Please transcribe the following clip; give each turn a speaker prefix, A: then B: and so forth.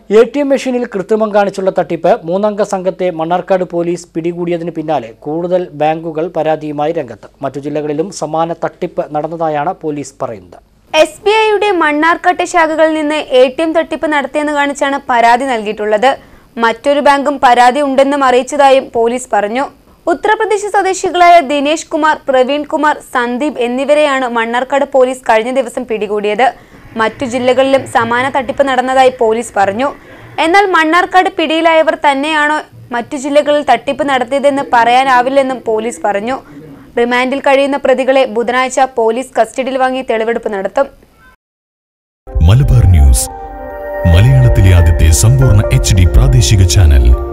A: A T M മെഷീനിൽ കൃത്രിമം കാണിച്ചുള്ള തട്ടിപ്പ് മൂന്നംഗ സംഘത്തെ മണ്ണാർക്കാട് പോലീസ് പിടികൂടിയതിന് പിന്നാലെ കൂടുതൽ ബാങ്കുകൾ പരാതിയുമായി രംഗത്ത് മറ്റു ജില്ലകളിലും സമാന തട്ടിപ്പ് നടന്നതായാണ് പോലീസ് പറയുന്നത്
B: എസ് ബി ഐയുടെ മണ്ണാർക്കാട്ടെ ശാഖകളിൽ നിന്ന് എ ടി എം തട്ടിപ്പ് നടത്തിയെന്ന് കാണിച്ചാണ് പരാതി നൽകിയിട്ടുള്ളത് മറ്റൊരു ബാങ്കും പരാതി ഉണ്ടെന്നും അറിയിച്ചതായും പോലീസ് പറഞ്ഞു ഉത്തർപ്രദേശ് സ്വദേശികളായ ദിനേശ് കുമാർ പ്രവീൺ കുമാർ സന്ദീപ് എന്നിവരെയാണ് മണ്ണാർക്കാട് പോലീസ് കഴിഞ്ഞ ദിവസം പിടികൂടിയത് മറ്റു ജില്ലകളിലും സമാന തട്ടിപ്പ് നടന്നതായി പോലീസ് പറഞ്ഞു എന്നാൽ മണ്ണാർക്കാട് പിടിയിലായവർ തന്നെയാണോ മറ്റു ജില്ലകളിൽ തട്ടിപ്പ് നടത്തിയതെന്ന് പറയാനാവില്ലെന്നും പോലീസ് പറഞ്ഞു റിമാൻഡിൽ കഴിയുന്ന പ്രതികളെ ബുധനാഴ്ച പോലീസ് കസ്റ്റഡിയിൽ വാങ്ങി തെളിവെടുപ്പ് നടത്തും
C: മലബാർ ന്യൂസ് മലയാളത്തിലെ ആദ്യത്തെ സമ്പൂർണ്ണ എച്ച് ഡി പ്രാദേശിക ചാനൽ